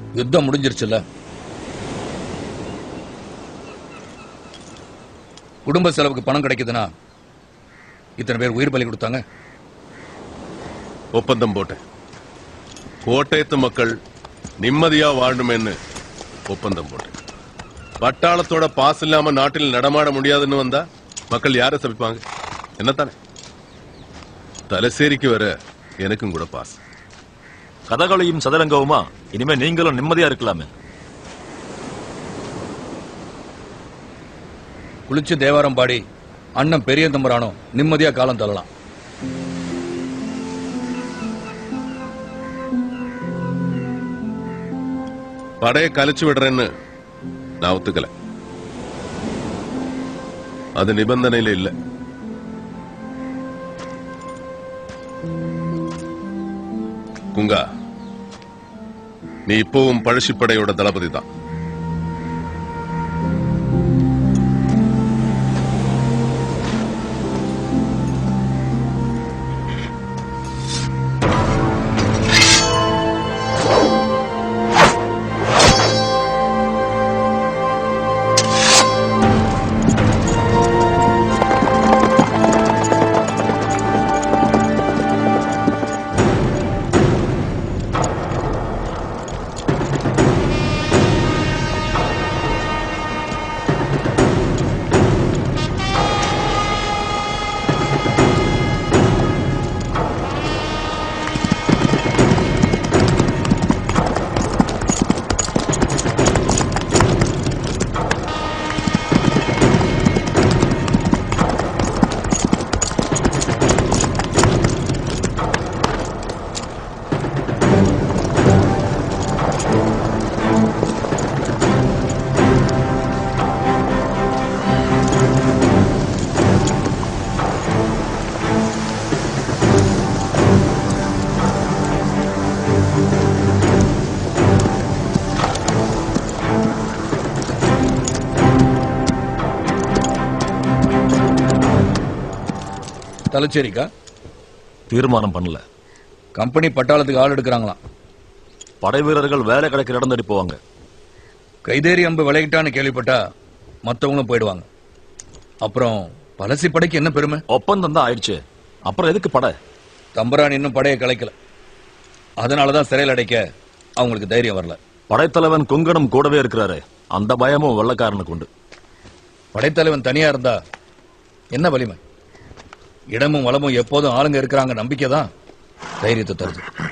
யுத்தம் முடிஞ்சிருச்சுல்ல குடும்ப செலவுக்கு பணம் கிடைக்குதுன்னா இத்தனை பேர் உயிர் பலி கொடுத்தாங்க ஒப்பந்தம் போட்டேன் கோட்டயத்து மக்கள் நிம்மதியா வாழணுமேன்னு ஒப்பந்தம் போட்டேன் பட்டாளத்தோட பாஸ் இல்லாம நாட்டில் நடமாட முடியாதுன்னு வந்தா மக்கள் யாரை சபிப்பாங்க என்னத்தானே தலசேரிக்கு வர எனக்கும் கூட பாஸ் கதகளியும் சதுரங்கவுமா இனிமே நீங்களும் நிம்மதியா இருக்கலாமே குளிச்சு தேவாரம் பாடி அண்ணன் பெரிய தம்பரானோ நிம்மதியா காலம் தள்ளலாம் படையை கழிச்சு விடுறேன்னு நான் ஒத்துக்கல அது நிபந்தனையில இல்ல குங்கா நீ இப்பவும் பழச்சிப்படையோட தளபதி தான் தலச்சேரிக்கா தீர்மானம் பண்ணல கம்பெனி பட்டாளத்துக்கு ஆள் எடுக்கிறாங்களாம் படை வீரர்கள் வேலை கிடைக்கிற இடம் தேடி போவாங்க கைதேறி அம்பு விளையிட்டான்னு கேள்விப்பட்டா மத்தவங்களும் போயிடுவாங்க அப்புறம் பலசி படைக்கு என்ன பெருமை ஒப்பந்தம் தான் ஆயிடுச்சு அப்புறம் எதுக்கு படை தம்பரான் இன்னும் படையை கலைக்கல அதனாலதான் சிறையில் அடைக்க அவங்களுக்கு தைரியம் வரல படைத்தலைவன் குங்கணம் கூடவே இருக்கிறாரு அந்த பயமும் வெள்ளக்காரனுக்கு உண்டு படைத்தலைவன் தனியா இருந்தா என்ன வலிமை இடமும் வளமும் எப்போதும் ஆளுங்க இருக்கிறாங்க நம்பிக்கை தான் தைரியத்தை தருது